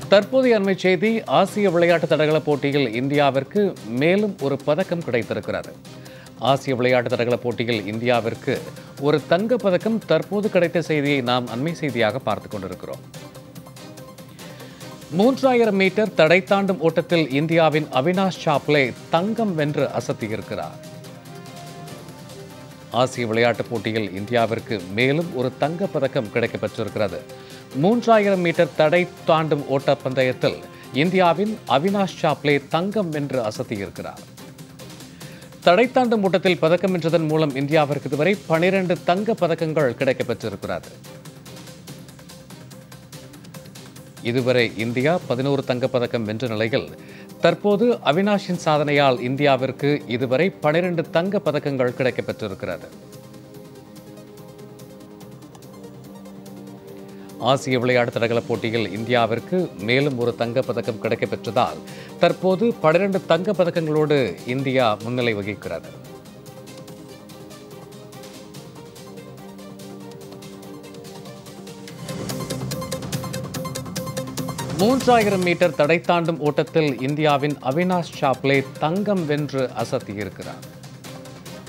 தற்போதைய அண்மை செய்தி ஆசிய விளையாட்டு தடகள போட்டியில் இந்தியாவிற்கு மேலும் ஒரு பதக்கம் கிடைத்திருக்கிறது ஆசிய விளையாட்டு தடகள போட்டியில் இந்தியாவிற்கு ஒரு தங்க பதக்கம் தற்போது கிடைத்த செய்தியை நாம் அண்மை செய்தியாக பார்த்து கொண்டிருக்கிறோம் மூன்றாயிரம் மீட்டர் தடை தாண்டும் ஓட்டத்தில் இந்தியாவின் அவினாஷ் சாப்லே தங்கம் வென்று அசத்தியிருக்கிறார் ஆசிய விளையாட்டுப் போட்டியில் இந்தியாவிற்கு மேலும் ஒரு தங்க பதக்கம் கிடைக்கப் பெற்றிருக்கிறது மூன்றாயிரம் மீட்டர் தடை தாண்டும் ஓட்டப்பந்தயத்தில் இந்தியாவின் அவினாஷ் சாப்லே தங்கம் வென்று அசத்தியிருக்கிறார் தடை தாண்டும் ஓட்டத்தில் பதக்கம் வென்றதன் மூலம் இந்தியாவிற்கு இதுவரை பனிரெண்டு தங்க பதக்கங்கள் கிடைக்கப் பெற்றிருக்கிறது இதுவரை இந்தியா பதினோரு தங்கப்பதக்கம் வென்ற நிலையில் தற்போது அவினாஷின் சாதனையால் இந்தியாவிற்கு இதுவரை பனிரெண்டு தங்க பதக்கங்கள் கிடைக்கப் பெற்றிருக்கிறது ஆசிய விளையாட்டு தடகள போட்டியில் இந்தியாவிற்கு மேலும் ஒரு தங்கப் பதக்கம் கிடைக்கப் பெற்றதால் தற்போது பனிரெண்டு தங்கப் பதக்கங்களோடு இந்தியா முன்னிலை வகிக்கிறது மூன்றாயிரம் மீட்டர் தடை தாண்டும் ஓட்டத்தில் இந்தியாவின் அவினாஷ் சாப்லே தங்கம் வென்று அசத்தியிருக்கிறார்